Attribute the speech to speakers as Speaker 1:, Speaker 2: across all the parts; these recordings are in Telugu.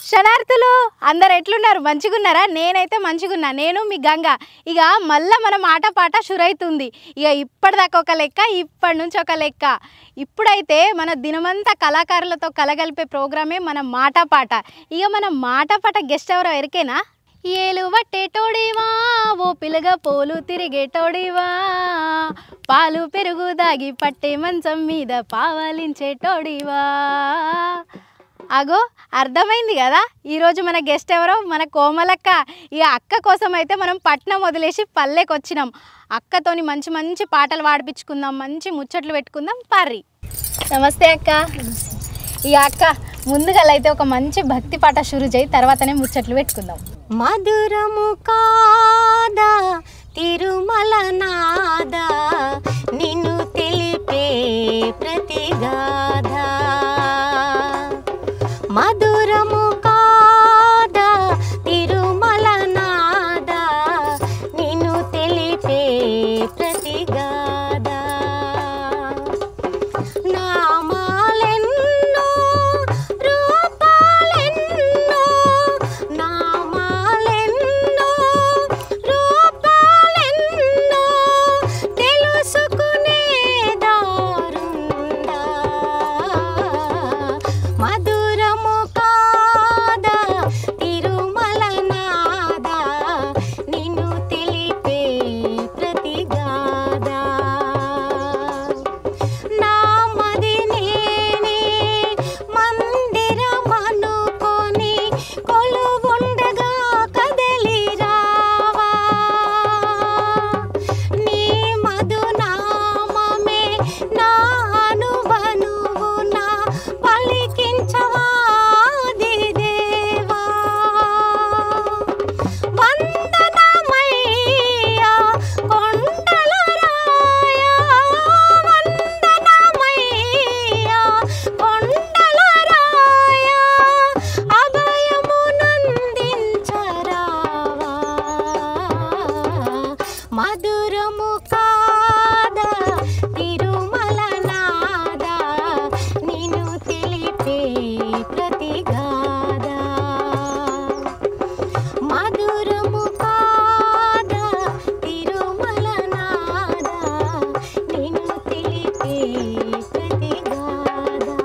Speaker 1: శనార్థులు అందరు ఎట్లున్నారు మంచిగున్నారా నేనైతే మంచిగున్నా నేను మీ గంగ ఇక మళ్ళా మన మాట పాట షురైతుంది ఇక ఇప్పటిదాకా ఒక లెక్క ఇప్పటి నుంచి ఒక లెక్క ఇప్పుడైతే మన దినమంతా కళాకారులతో కలగలిపే ప్రోగ్రామే మన మాట పాట ఇక మన మాట పాట గెస్ట్ ఎవరో ఎరికేనా ఏలు వట్టేటోడివా ఓ పిల్లగా పోలు తిరిగేటోడివా పాలు పెరుగు దాగి పట్టే మంచం మీద పావలించేటోడివా అగో అర్థమైంది కదా ఈరోజు మన గెస్ట్ ఎవరో మన కోమలక్క ఈ అక్క కోసం అయితే మనం పట్నం వదిలేసి పల్లెకి వచ్చినాం అక్కతోని మంచి మంచి పాటలు పాడిపించుకుందాం మంచి ముచ్చట్లు పెట్టుకుందాం పర్రి నమస్తే అక్క ఈ అక్క ముందుగా అయితే ఒక మంచి భక్తి పాట షురు చేయి తర్వాతనే ముచ్చట్లు పెట్టుకుందాం
Speaker 2: మధురము కాదా తిరుమల నాద నిన్ను తెలిపే ప్రతిగాథ మధురము కాదా తిరుమల నాద నిన్ను తెలిపే ప్రతిగాథ నామాలెన్నో రూపాలెన్నో నామాలెన్నో రూపాలెన్నో తెలుసుకునే దారుందా మధురము కాదా తిరుమల నాదా నిన్ను తెలిపే ప్రతిగాదా నామది నేనే మందిరమనుకొని కొలువుండగా కదలి రావా నీ మధు నామమే నా అనువనువున పలికించవా దేవా వందనమయ్యా కొండల రాయా వందనమయ్యా కొండల రాయా అభయమునందించరావా మధురము కాదా తిరుమల నాదా నిన్ను తెలిపే ప్రతిగాదా మధురము కాదా తిరుమల నాదా నిన్ను తెలిపే ప్రతిగాదా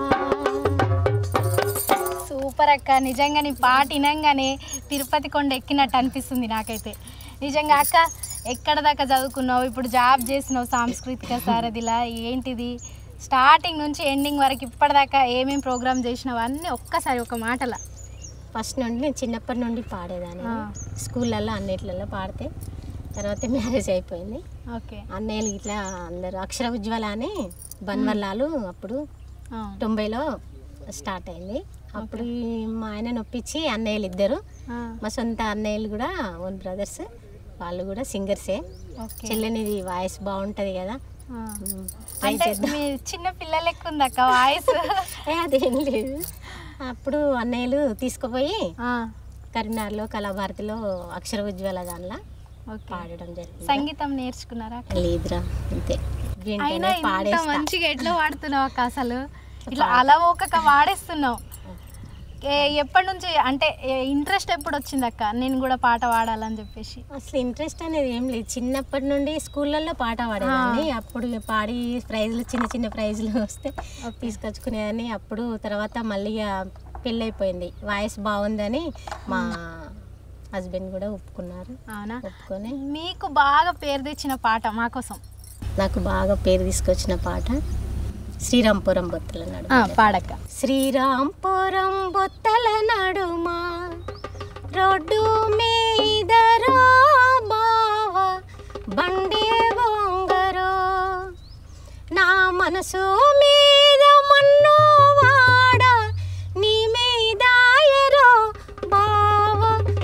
Speaker 1: సూపర్ అక్క నిజంగా నీ పాట వినంగానే తిరుపతి కొండ ఎక్కినట్టు అనిపిస్తుంది నాకైతే నిజంగా అక్క ఎక్కడ దాకా చదువుకున్నావు ఇప్పుడు జాబ్ చేసినావు సాంస్కృతిక సారథిలా ఏంటిది స్టార్టింగ్ నుంచి ఎండింగ్ వరకు ఇప్పటిదాకా ఏమేమి ప్రోగ్రామ్ చేసినావు అన్నీ ఒక్కసారి ఒక మాటల
Speaker 2: ఫస్ట్ నుండి నేను చిన్నప్పటి నుండి పాడేదాన్ని
Speaker 1: ఆ.
Speaker 2: స్కూళ్ళల్లో అన్నిట్లలో పాడితే తర్వాత మ్యారేజ్ అయిపోయింది
Speaker 1: ఓకే
Speaker 2: అన్నయ్యలు ఇట్లా అందరూ అక్షర ఉజ్వల అని బన్వల్లాలు అప్పుడు తొంభైలో స్టార్ట్ అయింది అప్పుడు ఈ మా ఆయన నొప్పించి అన్నయ్యలు ఇద్దరు మా సొంత అన్నయ్యలు కూడా ఓన్ బ్రదర్స్ వాళ్ళు కూడా సింగర్సే
Speaker 1: ఓకే
Speaker 2: చెల్లెనిది వాయిస్ బాగుంటుంది కదా
Speaker 1: ఆ.
Speaker 2: ఉమ్, ట్రై
Speaker 1: అంటే
Speaker 2: చేద్దాం
Speaker 1: మీ చిన్న పిల్లలు ఎక్కువ ఉంది అక్క వాయిస్
Speaker 2: ఏ, అదేం లేదు అప్పుడు అన్నయ్యలు తీసుకుపోయి కరీంనగర్లో కళాభారతిలో అక్షర ఉజ్వల దానిలో
Speaker 1: ఓకే
Speaker 2: పాడడం జరిగింది
Speaker 1: సంగీతం నేర్చుకున్నారా
Speaker 2: లేదురా అంతే
Speaker 1: అయినా
Speaker 2: వింటేనే
Speaker 1: ఇంత
Speaker 2: పాడేస్తా
Speaker 1: మంచిగా ఎట్లా వాడుతున్నావు అక్క అసలు ఇట్లా అలవోకక వాడేస్తున్నావు ఏ- ఎప్పటి నుంచి అంటే ఇంట్రెస్ట్ ఎప్పుడు వచ్చింది అక్క నేను కూడా పాట పాడాలని చెప్పేసి
Speaker 2: అసలు ఇంట్రెస్ట్ అనేది ఏం లేదు చిన్నప్పటి నుండి స్కూళ్ళల్లో పాట పాడేదాన్ని అప్పుడు పాడి ప్రైజ్లు చిన్న చిన్న ప్రైజ్లు వస్తే తీసుకొచ్చుకునేదాన్ని అప్పుడు తర్వాత మళ్ళీ ఇక పెళ్ళి అయిపోయింది వాయిస్ బాగుందని మా హస్బెండ్ కూడా ఒప్పుకున్నారు
Speaker 1: అవునా
Speaker 2: ఒప్పుకొని
Speaker 1: మీకు బాగా పేరు తెచ్చిన పాట మా కోసం
Speaker 2: నాకు బాగా పేరు తీసుకొచ్చిన పాట శ్రీరాంపురం బొత్తల నడు
Speaker 1: పాడక్క
Speaker 2: శ్రీరాంపురం బొత్తల నడుమ రోడ్డు మీద బావ బండి వంగరో నా మనసు మీద మన్ను వాడ నీ మీద ఎరో బావ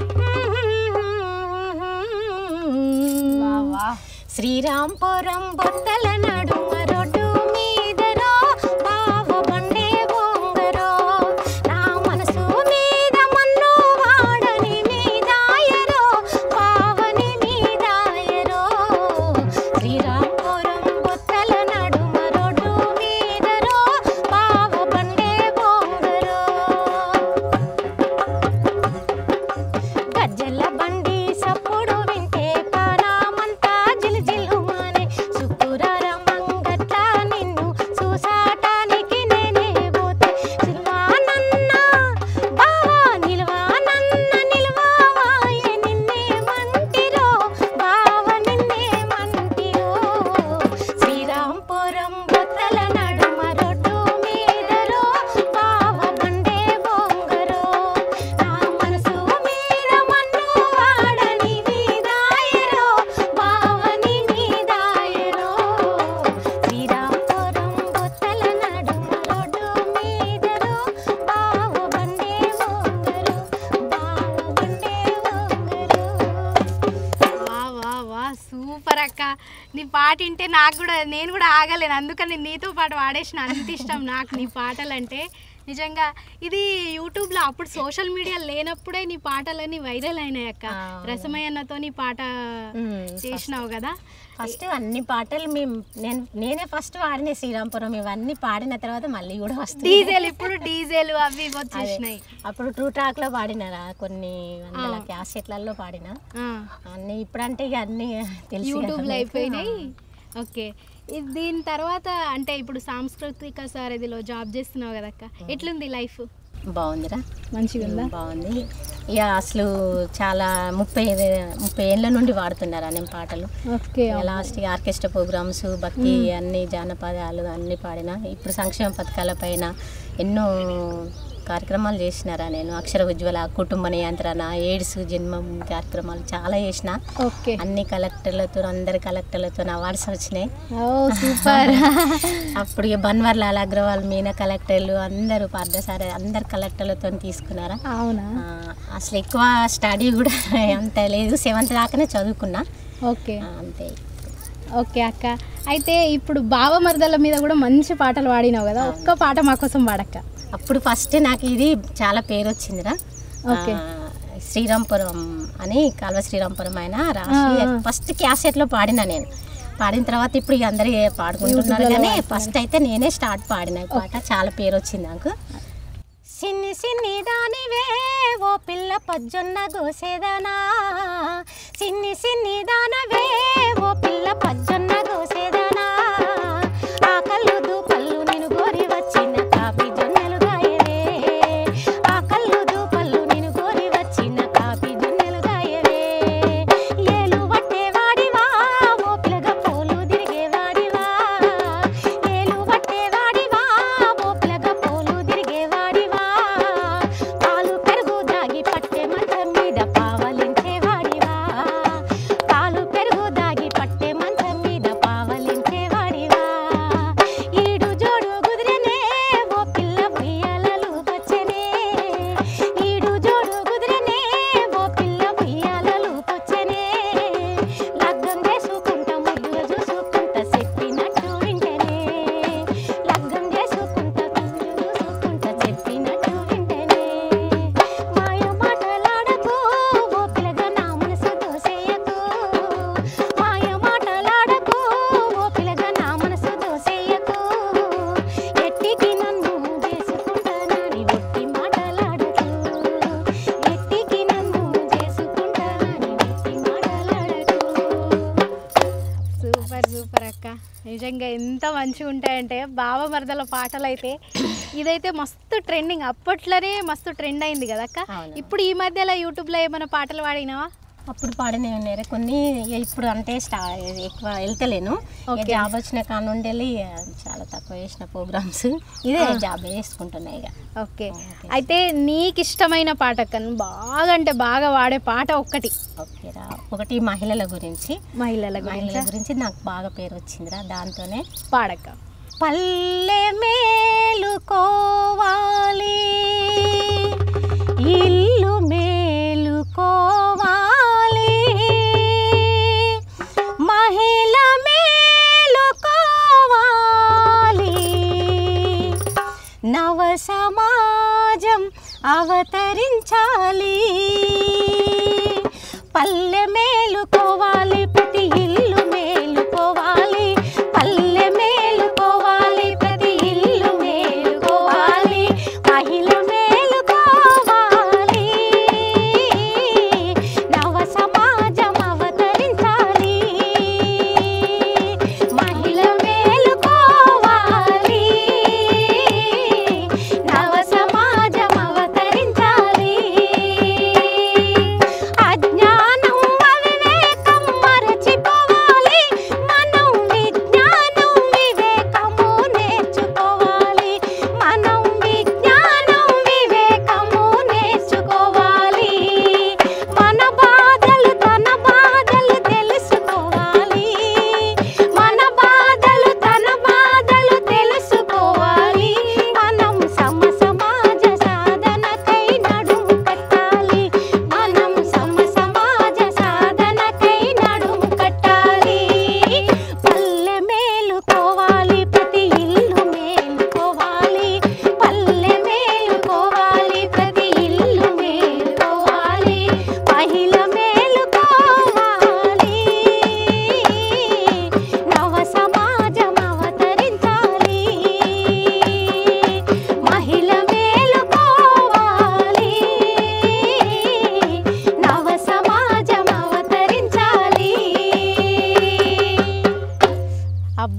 Speaker 1: వా
Speaker 2: శ్రీరాంపురం బొత్తల నడుమ రోడ్డు మీద రా బావ బండే బొంగరో నా మనసు మీద మన్ను వాడని మీదాయరో బావని మీదాయరో శ్రీరాంపురం బొత్తల నడుమ రోడ్డు మీద రా బావ బండే బొంగరో
Speaker 1: నీ పాట వింటే నాకు కూడా నేను కూడా ఆగలేను అందుకని నీతో పాటు వాడేసిన అంత ఇష్టం నాకు నీ పాటలు అంటే నిజంగా ఇది యూట్యూబ్లో అప్పుడు సోషల్ మీడియా లేనప్పుడే నీ పాటలన్నీ వైరల్ అయినాయి అక్క
Speaker 2: అవును.
Speaker 1: రసమయ్యన్నతో నీ పాట
Speaker 2: మ్మ్.
Speaker 1: చేసినావు కదా
Speaker 2: ఫస్ట్ అన్ని పాటలు మేము నేను నేనే ఫస్ట్ పాడిన శ్రీరాంపురం ఇవన్నీ పాడిన తర్వాత మళ్ళీ కూడా వస్తుంది
Speaker 1: డీజేలు ఇప్పుడు డీజేలు అవి ఇవి వచ్చేసినాయి
Speaker 2: అప్పుడు ట్రూ టాక్ లో పాడినారా కొన్ని వందల క్యాసెట్లలో పాడిన
Speaker 1: ఆ.
Speaker 2: అన్ని ఇప్పుడంటే ఇక అన్ని తెలిసి
Speaker 1: యూట్యూబ్లో అయిపోయినాయి ఓకే ఇది దీని తర్వాత అంటే ఇప్పుడు సాంస్కృతిక సారథిలో జాబ్ చేస్తున్నావు కదక్క ఎట్లుంది లైఫ్
Speaker 2: బాగుందిరా
Speaker 1: మంచిగా ఉందా
Speaker 2: బాగుంది ఇక అసలు చాలా ముప్పై ముప్పై ఏళ్ళ నుండి వాడుతున్నారా నేను పాటలు
Speaker 1: ఓకే
Speaker 2: లాస్ట్ ఆర్కెస్ట్రా ప్రోగ్రామ్స్ భక్తి అన్ని జానపదాలు అన్ని పాడిన ఇప్పుడు సంక్షేమ పథకాల పైన ఎన్నో కార్యక్రమాలు చేసినారా నేను అక్షర ఉజ్వల కుటుంబ నియంత్రణ ఎయిడ్స్ జన్మం కార్యక్రమాలు చాలా చేసిన
Speaker 1: ఓకే
Speaker 2: అన్ని కలెక్టర్లతో అందరి కలెక్టర్లతో అవార్డ్స్ వచ్చినాయి
Speaker 1: ఓ సూపర్
Speaker 2: అప్పుడు ఇక బన్వర్లాల్ అగ్రవాల్ మీనా కలెక్టర్లు అందరూ పార్థసారి అందరు కలెక్టర్లతో తీసుకున్నారా
Speaker 1: అవునా
Speaker 2: ఆ, అసలు ఎక్కువ స్టడీ కూడా అంత లేదు సెవెంత్ దాకానే చదువుకున్నా
Speaker 1: ఓకే
Speaker 2: ఆ, అంతే
Speaker 1: ఓకే అక్క అయితే ఇప్పుడు బావమరదల మీద కూడా మంచి పాటలు పాడినావు కదా ఒక్క పాట మా కోసం పాడక్క
Speaker 2: అప్పుడు ఫస్ట్ నాకు ఇది చాలా పేరు వచ్చిందిరా
Speaker 1: ఓకే.
Speaker 2: ఆ, శ్రీరాంపురం అని కాల్వ శ్రీరాంపురం ఆయన రాసి
Speaker 1: ఆ, ఆ.
Speaker 2: ఫస్ట్ క్యాసెట్లో పాడిన నేను పాడిన తర్వాత ఇప్పుడు ఇక అందరు పాడుకుంటున్నారు
Speaker 1: యూట్యూబ్లో
Speaker 2: కానీ
Speaker 1: పాడుతున్నారు.
Speaker 2: ఫస్ట్ అయితే నేనే స్టార్ట్ పాడిన ఈ పాట చాలా పేరు వచ్చింది నాకు సిన్ని సిన్ని దానివే ఓ పిల్ల పజ్జొన్న గోసేదనా సిన్ని సిన్ని దానవే ఓ పిల్ల పజ్జొన్న గోసేదనా ఆ కళ్ళు దూపళ్ళు నిన్ను గోరి వచ్చిన కాపీ జొన్నలు గాయవే ఆ కళ్ళు దూపళ్ళు నిన్ను గోరి వచ్చిన కాపీ జొన్నలు గాయవే ఏలు పట్టే వాడివా ఓ పిల్లగ పోలు తిరిగే వాడివా ఏలు పట్టే వాడివా ఓ పిల్లగ పోలు తిరిగే వాడివా పాలు పెరుగు దాగి పట్టే మంచం మీద పావలించే వాడివా పాలు పెరుగు దాగి పట్టే మంచం మీద పావలించే వాడివా ఈడు జోడు కుదిరనే ఓ పిల్ల ఉయ్యాలలు వచ్చనే ఈడు జోడు కుదిరనే ఓ పిల్ల ఉయ్యాలలు వచ్చనే లగ్గం చేసుకుంటా ముద్దుగా చూసుకుంటా చెప్పినట్టు వింటేనే లగ్గం చేసుకుంటా ముద్దుగా చూసుకుంటా చెప్పినట్టు వింటేనే మాయ మాటలాడకు ఓ పిల్లగా నా మనసు దోసేయకు మాయ మాటలాడకు ఓ పిల్లగా నా మనసు దోసేయకు ఎట్టికి నన్ను చేసుకుంటానని ఒట్టి మాటలాడకు ఎట్టికి నన్ను చేసుకుంటానని ఒట్టి మాటలాడకు
Speaker 1: సూపర్ సూపర్ అక్క నిజంగా ఎంత మంచిగా ఉంటాయంటే బావమరదల పాటలు అయితే ఇదైతే మస్తు ట్రెండింగ్ అప్పట్లోనే మస్తు ట్రెండ్ అయింది కదా అక్క
Speaker 2: అవును.
Speaker 1: ఇప్పుడు ఈ మధ్యలో యూట్యూబ్లో ఏమైనా పాటలు పాడినావా
Speaker 2: అప్పుడు పాడినవి ఉన్నాయి కొన్ని ఇక ఇప్పుడు అంటే స్టా ఎక్కువ వెళ్తలేను ఇక
Speaker 1: Okay.
Speaker 2: జాబ్ వచ్చిన కాడ నుండి వెళ్ళి చాలా తక్కువ చేసిన ప్రోగ్రామ్స్ ఇదే జాబ్ చేసుకుంటున్నాయి ఇక
Speaker 1: ఓకే
Speaker 2: Okay.
Speaker 1: అయితే నీకు ఇష్టమైన పాట అక్క నువ్వు బాగా అంటే బాగా వాడే పాట ఒక్కటి
Speaker 2: ఓకేరా ఒకటి మహిళల గురించి
Speaker 1: మహిళల
Speaker 2: మహిళల
Speaker 1: గురించి
Speaker 2: గురించి నాకు బాగా పేరు వచ్చిందిరా దాంతోనే
Speaker 1: పాడక్క
Speaker 2: పల్లె మేలుకోవాలి ఇల్లు మేలుకోవాలి మహిళ మేలుకోవాలి నవ సమాజం అవతరించాలి పల్లె మేలుకోవాలి ప్రతి ఇల్లు మేలుకోవాలి పల్లె మేలుకోవాలి ప్రతి ఇల్లు మేలుకోవాలి మహిళ మేలుకోవాలి నవ సమాజం అవతరించాలి మహిళ మేలుకోవాలి నవ సమాజం అవతరించాలి అజ్ఞానం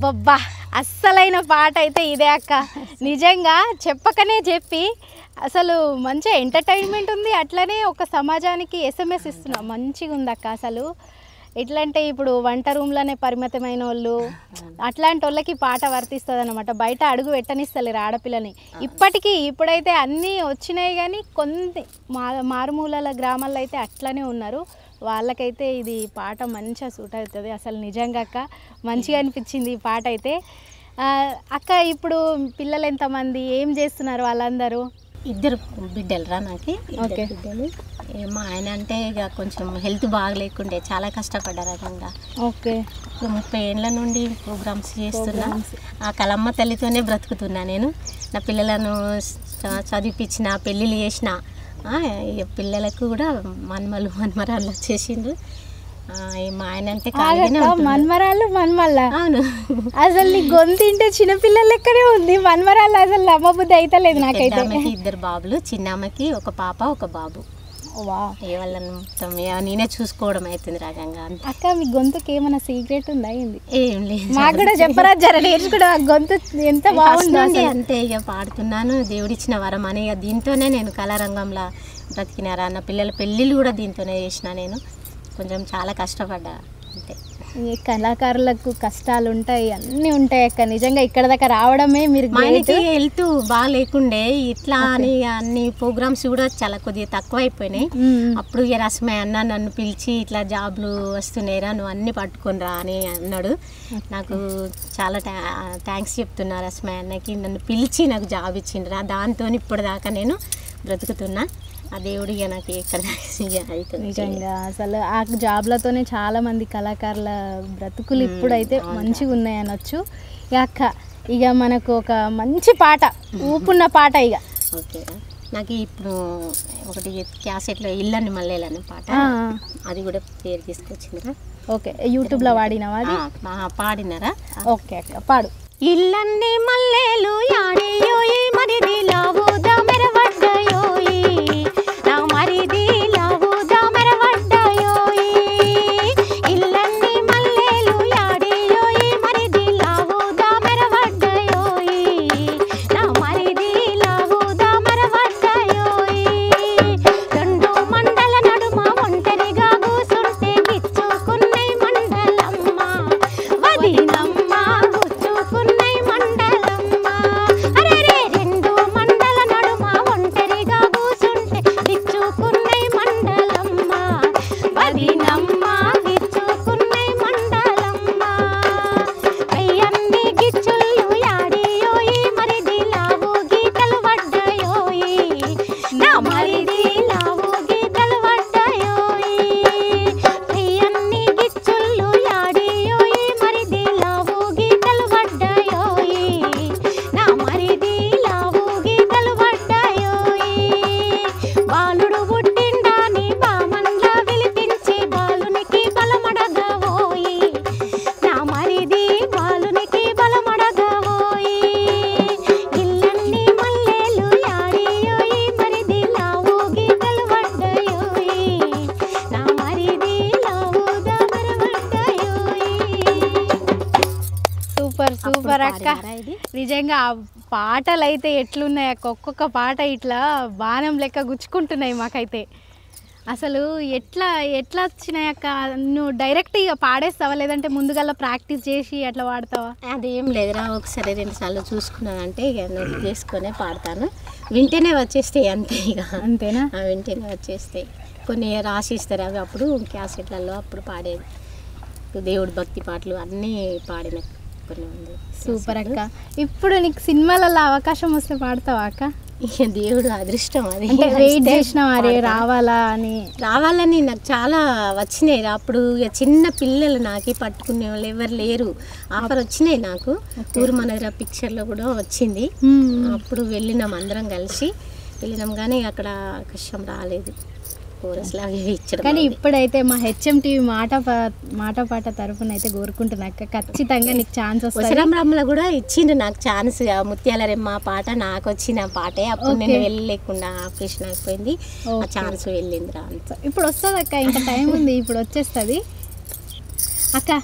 Speaker 1: అబ్బబ్బా అస్సలైన పాట అయితే ఇదే అక్క నిజంగా చెప్పకనే చెప్పి అసలు మంచి ఎంటర్టైన్మెంట్ ఉంది అట్లనే ఒక సమాజానికి ఎస్ఎంఎస్ ఇస్తున్నాం మంచిగా ఉంది అక్క అసలు ఎట్లంటే ఇప్పుడు వంట రూమ్లోనే పరిమితమైన వాళ్ళు అట్లాంటి వాళ్ళకి ఈ పాట వర్తిస్తుంది అనమాట బయట అడుగు పెట్టనిస్తలేరు ఆడపిల్లని ఇప్పటికీ ఇప్పుడైతే అన్నీ వచ్చినాయి కానీ కొన్ని మా మారుమూలల గ్రామాల్లో అయితే అట్లనే ఉన్నారు వాళ్ళకైతే ఇది పాట మంచిగా సూట్ అవుతుంది అసలు నిజంగా అక్క మంచిగా అనిపించింది ఈ పాట అయితే ఆ, అక్క ఇప్పుడు పిల్లలు ఎంతమంది ఏం చేస్తున్నారు వాళ్ళందరూ
Speaker 2: ఇద్దరు బిడ్డలు రా నాకు
Speaker 1: ఓకే.
Speaker 2: ఇద్దరు బిడ్డలు ఏ మా ఆయన అంటే ఇక కొంచెం హెల్త్ బాగలేకుండే చాలా కష్టపడ్డారు రకంగా
Speaker 1: ఓకే
Speaker 2: ఇప్పుడు ముప్పై ఏళ్ళ నుండి ప్రోగ్రామ్స్ చేస్తున్నా ఆ కలమ్మ తల్లితోనే బ్రతుకుతున్నా నేను నా పిల్లలను చ- చదివిపించిన పెళ్ళిళ్ళు చేసిన ఆ, ఇక పిల్లలకు కూడా మన్మలు మన్మరాళ్ళు వచ్చేసిండ్రు ఆ, ఈ మా ఆయన అంటే ఖాళీగానే
Speaker 1: ఆగక్క
Speaker 2: ఉంటున్నాడు.
Speaker 1: మన్మరాలు మన్మల్ల
Speaker 2: అవును
Speaker 1: అసలు నీ గొంతు ఇంటే చిన్నపిల్లల లెక్కనే ఉంది మన్మరాలు అసలు నమ్మబుద్ధి అయితే లేదు
Speaker 2: పెద్ద
Speaker 1: నాకైతే
Speaker 2: ఆమెకి ఇద్దరు బాబులు చిన్న ఆమెకి ఒక పాప ఒక బాబు
Speaker 1: వా
Speaker 2: ఏ వాళ్ళని మొత్తం ఇక నేనే చూసుకోవడం అవుతుంది రకంగా అంతే
Speaker 1: అక్క మీ గొంతుకి ఏమైనా సీక్రెట్ ఉందా ఏంది
Speaker 2: ఏం లేదు
Speaker 1: మాకు కూడా చెప్పరా జర నేర్చుకుంటా ఆ గొంతు ఎంత
Speaker 2: ఫస్ట్
Speaker 1: బాగుంది
Speaker 2: నుండి అంతే ఇక పాడుతున్నాను దేవుడిచ్చిన వరం అని ఇక దీంతోనే నేను కళారంగంలో బ్రతికినారా అన్న పిల్లల పెళ్ళిళ్ళు కూడా దీంతోనే చేసిన నేను కొంచెం చాలా కష్టపడ్డా అంతే
Speaker 1: ఈ కళాకారులకు కష్టాలు ఉంటాయి అన్నీ ఉంటాయి అక్క నిజంగా ఇక్కడ దాకా రావడమే మీరు
Speaker 2: మా
Speaker 1: great.
Speaker 2: ఆయనకి హెల్త్ బాగా లేకుండే ఇట్లా అని అన్ని ప్రోగ్రామ్స్ కూడా చాలా కొద్దిగా తక్కువ అయిపోయినాయి
Speaker 1: మ్మ్.
Speaker 2: అప్పుడు ఇక రసమయ్య అన్న నన్ను పిలిచి ఇట్లా జాబ్లు వస్తున్నాయిరా నువ్వు అన్ని పట్టుకొని రా అని అన్నాడు నాకు చాలా థ్యాంక్స్ చెప్తున్నా రసమయ్య అన్నకి నన్ను పిలిచి నాకు జాబ్ ఇచ్చిండ్రా దాంతో ఇప్పుడు దాకా నేను బ్రతుకుతున్నా ఆ దేవుడు ఇక నాకు ఎక్కడ దాకా ఇక అవుతుంది
Speaker 1: నిజంగా అసలు ఆ జాబ్లతోనే చాలా మంది కళాకారుల బ్రతుకులు ఇప్పుడైతే మంచిగా ఉన్నాయి అనొచ్చు ఇక అక్క ఇక మనకు ఒక మంచి పాట ఊపున్న పాట ఇక
Speaker 2: ఓకే నాకు ఇప్పుడు ఒకటి క్యాసెట్లో ఇల్లని మల్లెలని పాట
Speaker 1: ఆ,
Speaker 2: అది కూడా పేరు తీసుకొచ్చిందిరా
Speaker 1: ఓకే యూట్యూబ్లో వాడినావా అది
Speaker 2: ఆ, బా- పాడినారా
Speaker 1: ఓకే అక్క పాడు
Speaker 2: ఇల్లన్ని మల్లెలు యాడియోయి మరిది లావుదా మెరవడ్డయోయి నా మరిది లావుదా మెరవడ్డయోయి ఇల్లన్ని మల్లెలు యాడియోయి మరిది లావుదా మెరవడ్డయోయి నా మరిది లావుదా మెరవడ్డయోయి రెండు మండల నడుమ ఒంటరిగా కూసుంటే గిచ్చుకున్నై మండలమ్మ వదినమ్మ గుచ్చుకున్నై మండలమ్మ అరెరే రెండు మండల నడుమ ఒంటరిగా కూసుంటే గిచ్చుకున్నై మండలమ్మ వదినమ్మ గిచ్చుకున్నై మండలమ్మ అయ్యన్ని గిచ్చుళ్ళు యాడియోయి మరిది లావు గీతలు పడ్డయోయి నా మరిది లావు గీతలు పడ్డయోయి అయ్యన్ని గిచ్చుళ్ళు యాడియోయి మరిది లావు గీతలు పడ్డయోయి నా మరిది లావు గీతలు పడ్డయోయి బాలుడు పుట్టిండాని బామన్లా పిలిపించి బాలునికి బలమడగవోయి నా మరిది బాలునికి బలమడగవోయి ఇల్లన్ని మల్లెలు యాడియోయి మరిది లావు గీతలు పడ్డయోయి నా మరిది లావు
Speaker 1: సూపర్ సూపర్ అక్క
Speaker 2: పాడినారా ఇది?
Speaker 1: నిజంగా ఆ పాటలు అయితే ఎట్లున్నాయి అక్క ఒక్కొక్క పాట ఇట్లా బాణం లెక్క గుచ్చుకుంటున్నాయి మాకైతే అసలు ఎట్లా ఎట్లా వచ్చినాయి అక్క నువ్వు డైరెక్ట్ ఇక పాడేస్తావా లేదంటే ముందుగల్లా ప్రాక్టీస్ చేసి అట్లా పాడతావా
Speaker 2: అదేం లేదురా ఒకసారి రెండు సార్లు చూసుకున్నానంటే ఇక నోట్ చేసుకునే పాడతాను వింటేనే వచ్చేస్తాయి అంతే ఇక
Speaker 1: అంతేనా
Speaker 2: ఆ వింటేనే వచ్చేస్తాయి కొన్ని రాసిస్తారు అవి అప్పుడు క్యాసెట్లలో అప్పుడు పాడేది దేవుడి భక్తి పాటలు అన్నీ పాడిన కొన్ని ఉంది
Speaker 1: సూపర్ అక్క ఇప్పుడు నీకు సినిమాలలో అవకాశం వస్తే పాడతావా అక్క
Speaker 2: ఇక దేవుడు అదృష్టం అది
Speaker 1: అంటే వెయిట్
Speaker 2: ఇస్తే
Speaker 1: చేసినావు అరే
Speaker 2: పాడతా.
Speaker 1: రావాలా అని
Speaker 2: రావాలని నాకు చాలా వచ్చినాయి అప్పుడు ఇక చిన్న పిల్లలు నాకు పట్టుకునే వాళ్ళు ఎవరు లేరు ఆఫర్ వచ్చినాయి నాకు ఊరు మనదిరా పిక్చర్లో కూడా వచ్చింది అప్పుడు వెళ్ళినాం అందరం కలిసి వెళ్ళినాం కానీ అక్కడ కష్టం రాలేదు కోరస్లో అవి ఇవి ఇచ్చడం
Speaker 1: కానీ
Speaker 2: అయింది.
Speaker 1: ఇప్పుడైతే మా హెచ్ఎం టీవీ మాట పా- మాట పాట తరపున అయితే కోరుకుంటున్నా అక్క ఖచ్చితంగా నీకు ఛాన్స్ వస్తుంది
Speaker 2: వసరామరామ్లో కూడా ఇచ్చిండు నాకు ఛాన్స్ ముత్యాల రెమ్మ పాట నాకు వచ్చిన పాటే అప్పుడు నేను
Speaker 1: Okay.
Speaker 2: వెళ్ళలేకుండా ఆపరేషన్ అయిపోయింది ఆ
Speaker 1: Okay.
Speaker 2: ఛాన్స్ వెళ్ళింది రా అంత
Speaker 1: ఇప్పుడు వస్తుంది అక్క ఇంకా టైం ఉంది ఇప్పుడు వచ్చేస్తుంది అక్క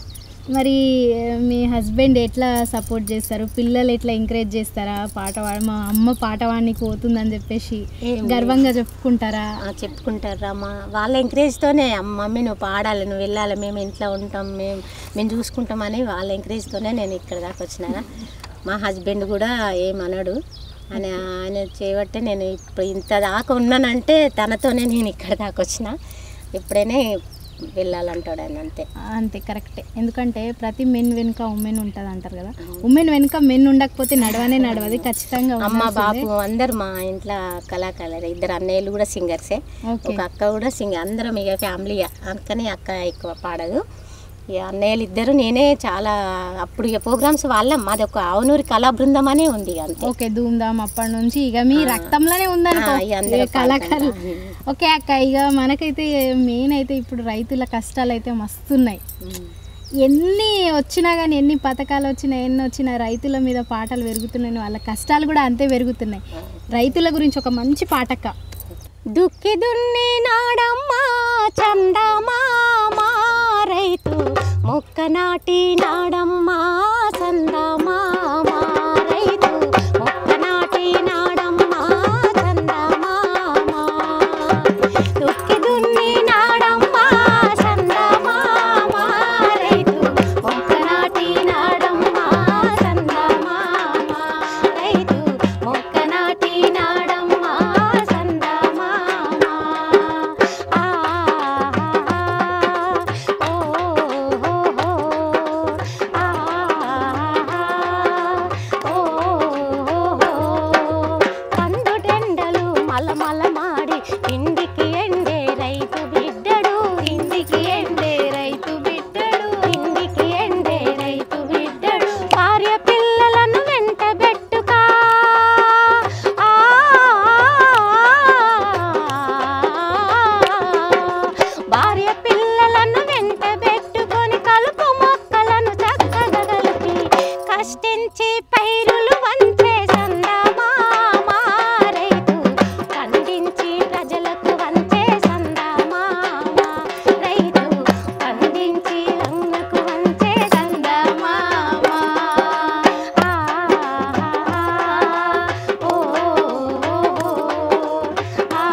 Speaker 1: మరి ఆ, మీ హస్బెండ్ ఎట్లా సపోర్ట్ చేస్తారు పిల్లలు ఎట్లా ఎంకరేజ్ చేస్తారా పాట పాడ మా అమ్మ పాట వాడికి పోతుందని చెప్పేసి
Speaker 2: ఏం లేదు.
Speaker 1: గర్వంగా చెప్పుకుంటారా
Speaker 2: ఆ, చెప్పుకుంటారు అమ్మ వాళ్ళ ఎంకరేజ్తోనే మమ్మీ నువ్వు పాడాలి నువ్వు వెళ్ళాలి మేము ఇంట్లో ఉంటాం మేము మేము చూసుకుంటామని వాళ్ళ ఎంకరేజ్తోనే నేను ఇక్కడ దాకా వచ్చినా మా హస్బెండ్ కూడా ఏమనడు ఆయన ఆయన చేయబట్టే నేను ఇప్పుడు ఇంత దాకా ఉన్నానంటే తనతోనే నేను ఇక్కడ దాకా వచ్చిన ఎప్పుడైనా వెళ్ళాలంటాడు ఆయన అంతే
Speaker 1: అంతే కరెక్టే ఎందుకంటే ప్రతి మెన్ వెనుక ఉమెన్ ఉంటుంది అంటారు కదా ఉమెన్ వెనుక మెన్ ఉండకపోతే నడవనే నడవది ఖచ్చితంగా
Speaker 2: అమ్మ
Speaker 1: ఉండాల్సిందే.
Speaker 2: బాబు అందరు మా ఇంట్లో కళాకారులు ఇద్దరు అన్నయ్యలు కూడా సింగర్సే
Speaker 1: ఓకే
Speaker 2: ఒక అక్క కూడా సింగర్ అందరం ఇక ఫ్యామిలీ అందుకని అక్క ఎక్కువ పాడదు ఇక అన్నయ్యలు ఇద్దరు నేనే చాలా అప్పుడు ఇక ప్రోగ్రామ్స్ వాళ్ళం మాది ఒక ఆవునూరి కళా బృందం అనే ఉంది ఇక అంతే
Speaker 1: ఓకే ధూమ్ధామ్ అప్పటి నుంచి ఇక మీ రక్తంలోనే ఉందనుకో
Speaker 2: ఆ, ఇక అందరూ
Speaker 1: ఇక కళాకారులు
Speaker 2: పాడుకుంటా.
Speaker 1: ఓకే అక్క ఇక మనకైతే మెయిన్ అయితే ఇప్పుడు రైతుల కష్టాలు అయితే మస్తున్నాయి ఎన్ని వచ్చినా కానీ ఎన్ని పథకాలు వచ్చినా ఎన్ని వచ్చినా రైతుల మీద పాటలు పెరుగుతున్నాయి వాళ్ళ కష్టాలు కూడా అంతే పెరుగుతున్నాయి రైతుల గురించి ఒక మంచి పాటక్క
Speaker 2: దుక్కి దున్ని నాడమ్మా చందమామా రైతు మొక్క నాటి నాడమ్మా చందమామా రైతు మొక్క నాటి నాడమ్మా చందమామా దుక్కి దున్ని నాడమ్మా చందమామా రైతు మొక్క నాటి నాడమ్మా చందమామా రైతు మొక్క నాటి నాడమ్మా చందమామా ఆ ఓ కందుటెండలు మలమల మాడి ఇంటికి ఎండే రైతు బిడ్డడు ఇంటికి ఎండే రైతు బిడ్డడు ఇంటికి ఎండే రైతు బిడ్డడు భార్య పిల్లలను వెంట పెట్టుకా ఆ భార్య పిల్లలను వెంట పెట్టుకొని కలుపు మొక్కలను చక్కగా కలిపి కష్టించి పైరులు వంచే సందమామా రైతు పండించి ప్రజలకు వంచే సందమామా రైతు పండించి రంగుకు వంచే సందమామా ఆ ఓ ఆ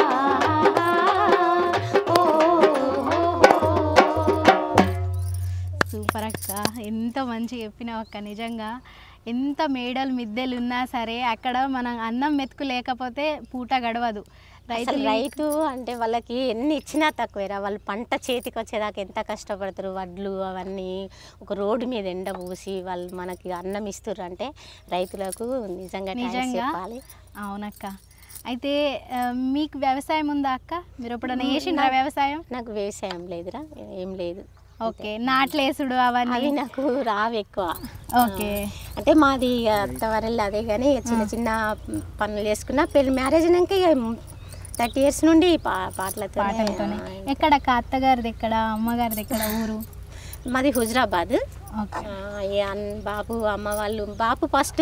Speaker 1: సూపర్ అక్క ఎంత మంచిగా చెప్పినావు అక్క నిజంగా ఎంత మేడలు మిద్దెలు ఉన్నా సరే అక్కడ మనం అన్నం మెతుకు లేకపోతే పూట గడవదు
Speaker 2: అసలు
Speaker 1: రైతులు
Speaker 2: రైతు అంటే వాళ్ళకి ఎన్ని ఇచ్చినా తక్కువేరా వాళ్ళు పంట చేతికి వచ్చేదాకా ఎంత కష్టపడతారు వడ్లు అవన్నీ ఒక రోడ్డు మీద ఎండ పూసి వాళ్ళు మనకి అన్నం ఇస్తుర్రు అంటే రైతులకు నిజంగా థాంక్స్
Speaker 1: నిజంగా?
Speaker 2: చెప్పాలి
Speaker 1: అవునక్క అయితే ఆ, మీకు వ్యవసాయం ఉందా అక్క మీరు ఎప్పుడైనా చేసిండ్రా వ్యవసాయం
Speaker 2: నాకు వ్యవసాయం లేదురా ఏం లేదు
Speaker 1: ఓకే నాట్లేసుడు అవన్నీ
Speaker 2: అవి నాకు రావు ఎక్కువ
Speaker 1: ఓకే
Speaker 2: అంటే మాది ఇక అత్తవారిల్లు అదే కానీ చిన్న చిన్న పనులు చేసుకున్నా పెళ్లి మ్యారేజ్ అయినాక ఇక థర్టీ ఇయర్స్ నుండి పా పాటలతో
Speaker 1: పాటలతోనే ఎక్కడ అక్క అత్తగారిది ఎక్కడ అమ్మగారిది ఎక్కడ ఊరు
Speaker 2: మాది హుజరాబాద్
Speaker 1: ఓకే
Speaker 2: ఆ, ఈ అన్- బాబు అమ్మ వాళ్ళు బాపు ఫస్ట్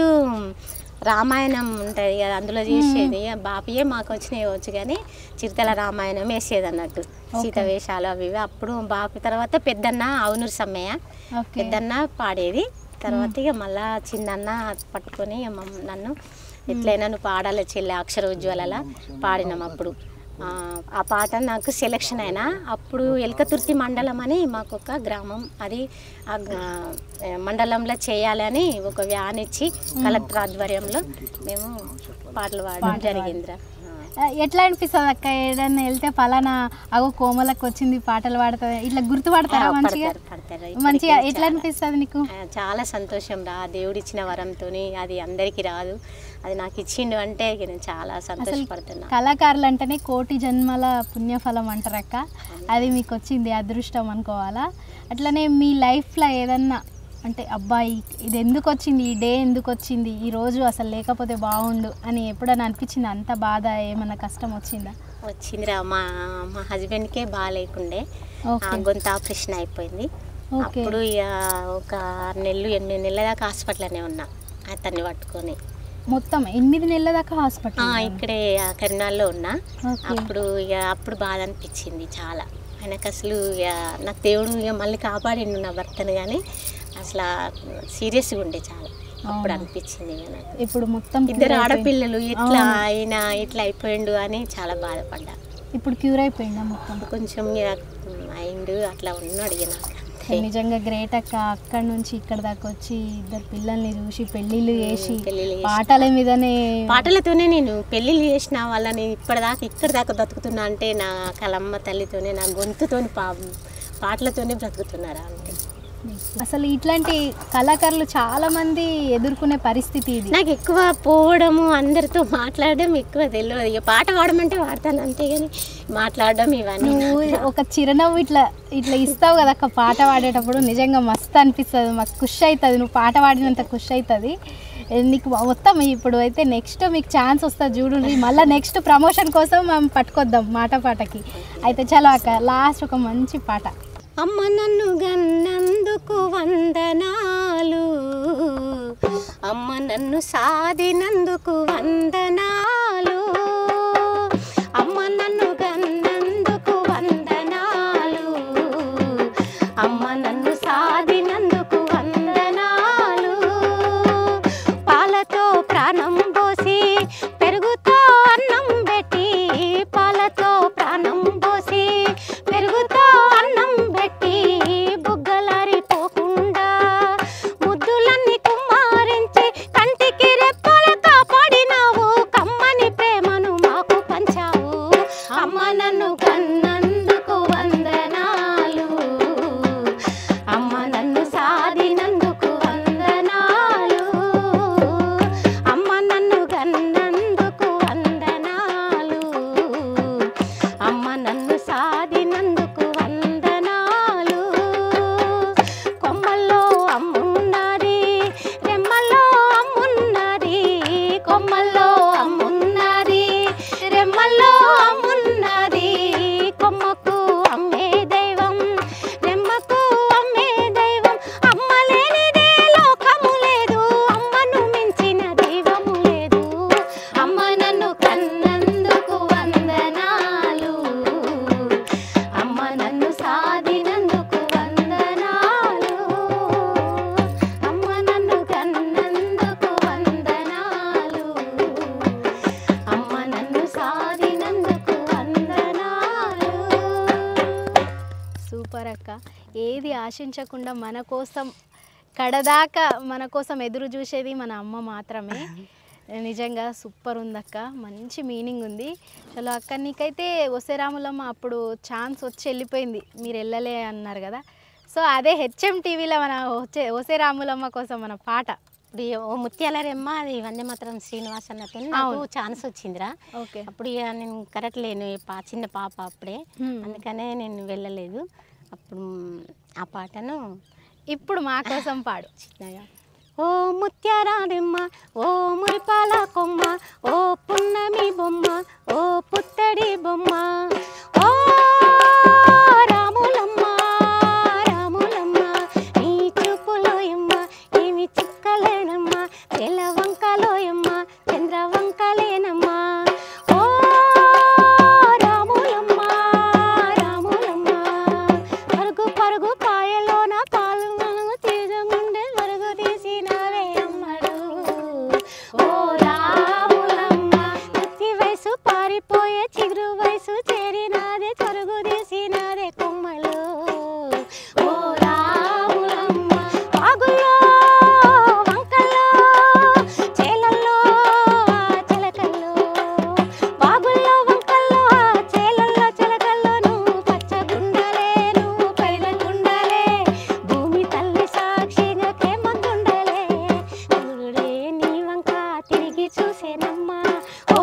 Speaker 2: రామాయణం ఉంటుంది కదా అందులో చేసేది ఆ బాపుయే మాకు వచ్చినాయి వచ్చు కానీ చిరుతల రామాయణం వేసేది అన్నట్టు సీత వేషాలు అవి ఇవి అప్పుడు బాపు తర్వాత పెద్దన్న అవునూరు సమ్మయ్య
Speaker 1: ఓకే
Speaker 2: పెద్దన్న పాడేది తర్వాత ఇక మళ్ళా చిన్నన్న పట్టుకొని ఇక మమ్మ- నన్ను ఎట్లయినా నువ్వు పాడాలి చెల్లె అక్షర ఉజ్వలలా పాడినాం అప్పుడు ఆ, ఆ పాట నాకు సెలెక్షన్ అయినా అప్పుడు ఎలకతుర్తి మండలం అని మాకు ఒక గ్రామం అది ఆ గ- మండలంలో చేయాలని ఒక వ్యాన్ ఇచ్చి కలెక్టర్ ఆధ్వర్యంలో మేము పాటలు పాడడం జరిగిందిరా
Speaker 1: ఆ, ఎట్లా అనిపిస్తుంది అక్క ఏదైనా వెళ్తే ఫలానా అగో కోమలకు వచ్చింది పాటలు పాడుతుంది ఇట్లా గుర్తుపడతారా
Speaker 2: ఆ,
Speaker 1: మంచిగా
Speaker 2: పడతారు, పడతారు.
Speaker 1: మంచిగా
Speaker 2: ఇప్పటికీ
Speaker 1: ఎట్లా
Speaker 2: చాలా-
Speaker 1: అనిపిస్తుంది నీకు
Speaker 2: ఆ, చాలా సంతోషం రా దేవుడు ఇచ్చిన వరంతో అది అందరికీ రాదు అది నాకు ఇచ్చిండు అంటే ఇక నేను చాలా సంతోషపడుతున్నా
Speaker 1: కళాకారులు అంటేనే కోటి జన్మల పుణ్యఫలం అంటారక్క అది మీకు వచ్చింది అదృష్టం అనుకోవాలా అట్లనే మీ లైఫ్లో ఏదన్నా అంటే అబ్బాయి ఇది ఎందుకు వచ్చింది ఈ డే ఎందుకు వచ్చింది ఈ రోజు అసలు లేకపోతే బాగుండు అని ఎప్పుడైనా అనిపించింది అంత బాధ ఏమన్నా కష్టం వచ్చిందా
Speaker 2: వచ్చిందిరా మా మా హస్బెండ్కే బాగాలేకుండే
Speaker 1: ఓకే
Speaker 2: ఆ గొంతు ఆపరేషన్ అయిపోయింది
Speaker 1: ఓకే
Speaker 2: అప్పుడు ఇక ఒక ఆరు నెలలు ఎనిమిది నెలల దాకా హాస్పిటల్లోనే ఉన్నా అతన్ని పట్టుకొని
Speaker 1: మొత్తం ఎనిమిది నెలల దాకా
Speaker 2: ఆ,
Speaker 1: హాస్పిటల్
Speaker 2: ఇక్కడే ఆ కరీంనగర్లో ఉన్నా
Speaker 1: ఓకే
Speaker 2: అప్పుడు ఇక అప్పుడు బాధ అనిపించింది చాలా ఆయనకు అసలు ఇక నాకు దేవుడు ఇక మళ్ళీ కాపాడిండు నా భర్తను కానీ అసలు సీరియస్గా ఉండే చాలా అప్పుడు
Speaker 1: అవునా?
Speaker 2: అనిపించింది ఇక నాకు
Speaker 1: ఇప్పుడు మొత్తం
Speaker 2: ఇద్దరు
Speaker 1: cure అయిపోయి-
Speaker 2: ఆడపిల్లలు ఇట్లా
Speaker 1: అవును.
Speaker 2: ఆయన ఇట్లా అయిపోయిండు అని చాలా బాధపడ్డా
Speaker 1: ఇప్పుడు క్యూర్ అయిపోయిందా మొత్తం
Speaker 2: కొంచెం ఇక మైండ్ అట్లా ఉన్నాడు ఇక నాకు అంతే.
Speaker 1: నిజంగా గ్రేట్ అక్క అక్కడి నుంచి ఇక్కడ దాకా వచ్చి ఇద్దరు పిల్లల్ని చూసి పెళ్ళిళ్ళు చేసి
Speaker 2: పెళ్ళిళ్ళు చేసి.
Speaker 1: పాటల మీదనే
Speaker 2: పాటలతోనే నేను పెళ్ళిళ్ళు చేసిన వాళ్ళని ఇప్పటిదాకా ఇక్కడ దాకా బ్రతుకుతున్నా అంటే నా కలమ్మ తల్లితోనే నా గొంతుతోని పా పాటలతోనే బ్రతుకుతున్నారా అంటే
Speaker 1: అసలు ఇట్లాంటి కళాకారులు చాలా మంది ఎదుర్కొనే పరిస్థితి ఇది
Speaker 2: నాకు ఎక్కువ పోవడము అందరితో మాట్లాడడం ఎక్కువ తెలియదు ఇక పాట పాడమంటే పాడతాను అంతేగాని మాట్లాడడం ఇవన్నీ
Speaker 1: నువ్వు ఒక చిరునవ్వు ఇట్లా ఇట్లా ఇస్తావు కదా అక్క పాట పాడేటప్పుడు నిజంగా మస్తు అనిపిస్తుంది మాకు ఖుషి అవుతుంది నువ్వు పాట పాడినంత ఖుషి అవుతుంది నీకు మొత్తం ఇప్పుడు అయితే నెక్స్ట్ మీకు ఛాన్స్ వస్తుంది చూడండి మళ్ళీ నెక్స్ట్ ప్రమోషన్ కోసం మనం పట్టుకొద్దాం మాట పాటకి అయితే చలో అక్క లాస్ట్ ఒక మంచి పాట
Speaker 2: అమ్మ నన్ను గన్నందుకు వందనాలు అమ్మ నన్ను సాధినందుకు వందనాలు అమ్మ నన్ను గన్నందుకు వందనాలు అమ్మ నన్ను సాధినందుకు వందనాలు పాలతో ప్రాణం పోసి పెరుగుతో అన్నం పెట్టి పాలతో ప్రాణం పోసి పెరుగుతో అన్నం పెట్టి బుగ్గలారిపోకుండా ముద్దులన్నీ కుమ్మారించి కంటికి రెప్పల కాపాడినావు కమ్మని ప్రేమను మాకు పంచావు అమ్మ నన్ను కన్నందుకు వందనాలు అమ్మ నన్ను సాధినందుకు వందనాలు అమ్మ నన్ను గన్నందుకు వందనాలు అమ్మ నన్ను సాధినందుకు వందనాలు కొమ్మల్లో అమ్మున్నది రెమ్మల్లో అమ్మున్నది కొమ్మల్లో అమ్మున్నది రెమ్మల్లో అమ్మున్నది కొమ్మకు అమ్మే దైవం రెమ్మకు అమ్మే దైవం అమ్మ లేనిదే లోకము లేదు అమ్మను మించిన దైవము లేదు అమ్మ నన్ను కన్నందుకు వందనాలు అమ్మ నన్ను సాధినందుకు వందనాలు అమ్మ నన్ను కన్నందుకు వందనాలు అమ్మ నన్ను సాధినందుకు వందనాలు
Speaker 1: సూపర్ అక్క ఏది ఆశించకుండా మన కోసం కడదాకా మన కోసం ఎదురు చూసేది మన అమ్మ మాత్రమే నిజంగా సూపర్ ఉందక్క మంచి మీనింగ్ ఉంది చలో అక్క నీకైతే వసే రాములమ్మ అప్పుడు ఛాన్స్ వచ్చి వెళ్ళిపోయింది మీరు వెళ్ళలే అన్నారు కదా సో అదే హెచ్ఎం టీవీలో మన వచ్చే వసే రాములమ్మ కోసం మన పాట
Speaker 2: ఇప్పుడు ఈ ఓ ముత్యాల రెమ్మ అది వందే మాత్రం శ్రీనివాస్ అన్నతో నాకు
Speaker 1: అవును.
Speaker 2: ఛాన్స్ వచ్చిందిరా
Speaker 1: ఓకే
Speaker 2: అప్పుడు ఇక నేను కరెక్ట్ లేను ఈ పా చిన్న పాప అప్పుడే
Speaker 1: Hmm.
Speaker 2: అందుకనే నేను వెళ్ళలేదు అప్పుడు ఆ పాటను
Speaker 1: ఇప్పుడు మా కోసం పాడు
Speaker 2: చిన్నగా ఓ ముత్యారాడెమ్మ ఓ మురిపాల కొమ్మ ఓ పున్నమి బొమ్మ ఓ పుత్తడి బొమ్మ ఓ రాములమ్మ రాములమ్మ నీ చూపులోయమ్మ ఏమి చిక్కలేనమ్మ తెల్ల వంకలోయమ్మ చంద్ర వంకలేనమ్మ ఓ రాములమ్మ రాములమ్మ పరుగు పరుగు పాయలోన పాలు మనము తీరగుండే పరుగు తీసినవే అమ్మడు ఓ రాములమ్మ ప్రతి వయసు పారిపోయే చిగురు వయసు చేరినాదే పరుగు తీసినాదే కొమ్మలు ఓ రాములమ్మ వాగుల్లో వంకల్లో చేలల్లో చిలకల్లో వాగుల్లో వంకల్లో చేలల్లో చిలకల్లో నువ్వు పచ్చగుండలే నువ్వు పైలగుండలే భూమి తల్లి సాక్షిగా కేమందుండలే గురుడే నీ వంక తిరిగి చూసేనమ్మా ఓ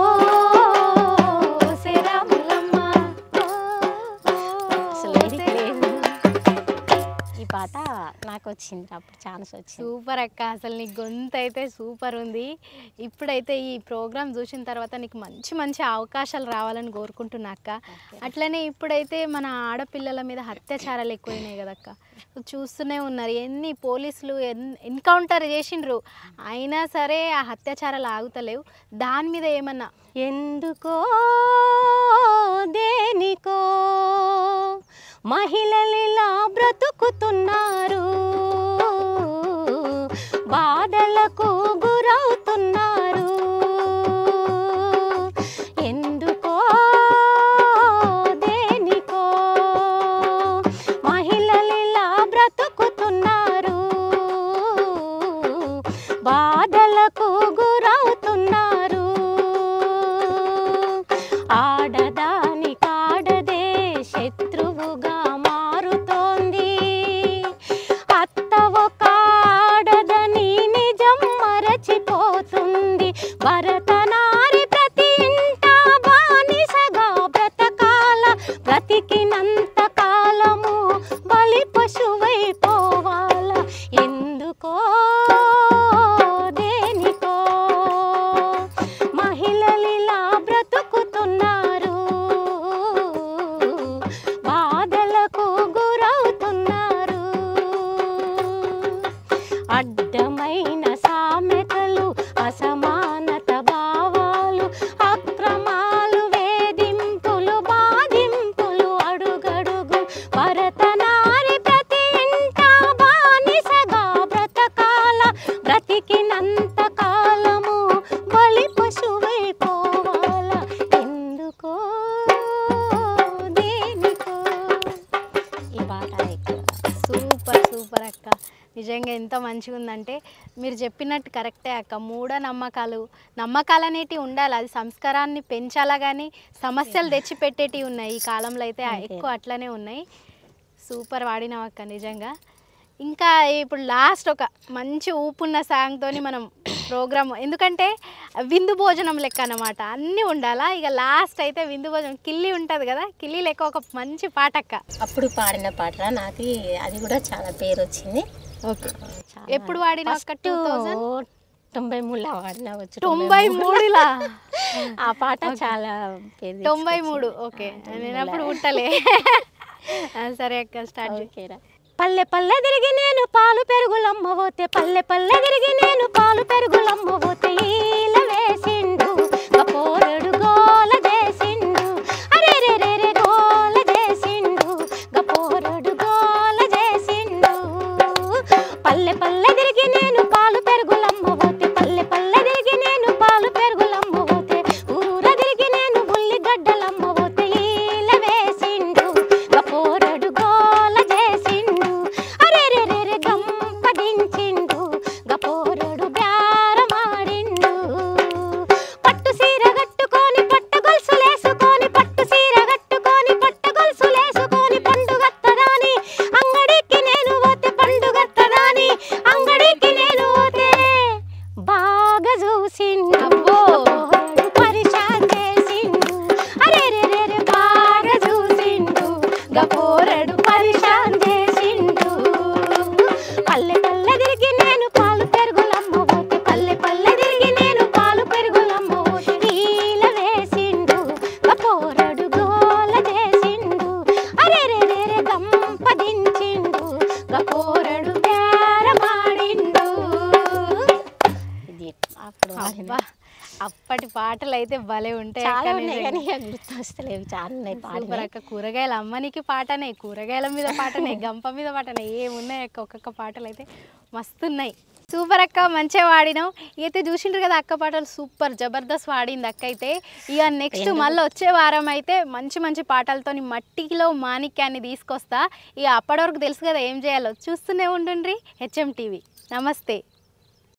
Speaker 2: శ్రీరాములమ్మ ఓ, అసలు ఏది లేదు. ఈ పాట నాకు వచ్చింది అప్పుడు ఛాన్స్ వచ్చింది
Speaker 1: సూపర్ అక్క అసలు నీ గొంతు అయితే సూపర్ ఉంది ఇప్పుడైతే ఈ ప్రోగ్రామ్ చూసిన తర్వాత నీకు మంచి మంచి అవకాశాలు రావాలని కోరుకుంటున్నా అక్క అట్లనే ఇప్పుడైతే మన ఆడపిల్లల మీద అత్యాచారాలు ఎక్కువైనాయి కదక్క చూస్తూనే ఉన్నారు ఎన్ని పోలీసులు ఎన్ ఎన్కౌంటర్ చేసిండ్రు అయినా సరే ఆ అత్యాచారాలు ఆగుతలేవు దాని మీద ఏమన్నా
Speaker 2: ఎందుకో దేనికో మహిళలిలా బ్రతుకుతున్నారు బాధలకు గురవుతున్నారు ఎందుకో దేనికో మహిళలిలా బ్రతుకుతున్నారు బాధలకు గురవుతున్నారు ఆడదాని కాడదే శత్రువుగా మారుతోంది అత్త ఒక ఆడదని నిజం మరచిపోతుంది భరతనారి ప్రతి ఇంట బానిసగా బ్రతకాల బ్రతికినంత కాలము బలి పశువైపోవాల ఎందుకో దేనికో మహిళలిలా బ్రతుకుతున్నారు బాధలకు గురవుతున్నారు అడ్డమైన సామెతలు అసమానత భావాలు అక్రమాలు వేధింపులు బాధింపులు అడుగడుగు భరతనారి ప్రతి ఇంట బానిసగా బ్రతకాల బ్రతికినంత కాలము బలి పశువైపోవాల ఎందుకో దేనికో ఈ పాట ఎక్కువ
Speaker 1: సూపర్ సూపర్ అక్క నిజంగా ఎంత మంచిగా ఉందంటే మీరు చెప్పినట్టు కరెక్టే అక్క మూఢ నమ్మకాలు నమ్మకాలు అనేటివి ఉండాలి అది సంస్కారాన్ని పెంచాలా కానీ సమస్యలు తెచ్చిపెట్టేటివి ఉన్నాయి ఈ కాలంలో అయితే
Speaker 2: అంతే.
Speaker 1: ఎక్కువ అట్లనే ఉన్నాయి సూపర్ వాడినావు అక్క నిజంగా ఇంకా ఇప్పుడు లాస్ట్ ఒక మంచి ఊపున్న సాంగ్తోని మనం ప్రోగ్రామ్ ఎందుకంటే విందు భోజనం లెక్క అన్నమాట అన్నీ ఉండాలా ఇక లాస్ట్ అయితే విందు భోజనం కిల్లి ఉంటుంది కదా కిల్లి లెక్క ఒక మంచి పాట అక్క
Speaker 2: అప్పుడు పాడిన పాట నాకు అది కూడా చాలా పేరు వచ్చింది
Speaker 1: ఓకే
Speaker 2: చాలా
Speaker 1: ఎప్పుడు వాడిన అక్క
Speaker 2: First
Speaker 1: టూ థౌజండ్
Speaker 2: తొంభై మూడులో వాడిన వచ్చు
Speaker 1: తొంభై మూడులా
Speaker 2: ఆ పాట చాలా పేరు
Speaker 1: తొంభై
Speaker 2: తెచ్చుకొచ్చింది.
Speaker 1: మూడు ఓకే
Speaker 2: ఆ, తొంభై
Speaker 1: నేను అప్పుడు
Speaker 2: మూడులో.
Speaker 1: పుట్టలే ఆ, సరే అక్క స్టార్ట్ చేయి
Speaker 2: ఓకేరా. పల్లె పల్లె తిరిగి నేను పాలు పెరుగులమ్మ పోతే పల్లె పల్లె తిరిగి నేను పాలు పెరుగులమ్మ పోతే ఈల వేసిండు గపోరడు గోల చేసిండు అరే రే రే రే గోల చేసిండు గపోరడు గోల చేసిండు పల్లె పల్లె తిరిగి నేను పాలు పెరుగులమ్మ పోతే పల్లె పల్లె తిరిగి నేను పాలు పెరుగులమ్మ పోతే ఊరూర తిరిగి నేను ఉల్లిగడ్డలమ్మ పోతే ఈల వేసిండు గపోరడు గోల చేసిండు అరే రే రే రే గంపదించిండు గపోరడు బేరమాడిండు పట్టు సీర కట్టుకొని పట్ట గొలుసులేసుకొని పట్టు సీర కట్టుకొని పట్ట గొలుసులేసుకొని పండుగత్తదాని అంగడికి నేను పోతే పండుగత్తదాని అంగడికి నేను పోతే బాగా చూసిండు
Speaker 1: అబ్బో.
Speaker 2: గపోరడు పరిశాన్ చేసిండు అరే రే రే రే బాగా చూసిండు గపోరడు పరిశాన్ చేసిండు పల్లె పల్లె తిరిగి నేను పాలు పెరుగులమ్మ పోతే పల్లె పల్లె తిరిగి నేను పాలు పెరుగులమ్మ పోతే నీల వేసిండు గపోరడు గోల చేసిండు అరే రే రే రే గంపదించిండు గపోరడు బేరమాడిండు ఇది అప్పుడు
Speaker 1: అబ్బా అప్పటి పాటలు అయితే భలే ఉంటాయి అక్క
Speaker 2: చాలా ఉన్నాయి
Speaker 1: నిజంగా.
Speaker 2: కానీ ఇక గుర్తొస్తలేవు చాలా ఉన్నాయి
Speaker 1: సూపర్
Speaker 2: పాడినాయి
Speaker 1: అక్క కూరగాయల అమ్మనికి పాటనే కూరగాయల మీద పాటనే గంప మీద పాటనే ఏమున్నాయి అక్క ఒక్కొక్క పాటలు అయితే మస్తున్నాయి సూపర్ అక్క మంచిగా వాడినావు అయితే చూసిండ్రు కదా అక్క పాటలు సూపర్ జబర్దస్త్ వాడింది అక్క అయితే ఇక నెక్స్ట్
Speaker 2: ఎందుకు?
Speaker 1: మళ్ళీ వచ్చే వారం అయితే మంచి మంచి పాటలతోని మట్టిలో మాణిక్యాన్ని తీసుకొస్తా ఇక అప్పటి వరకు తెలుసు కదా ఏం చేయాలో చూస్తూనే ఉండండి హెచ్ఎం టీవీ నమస్తే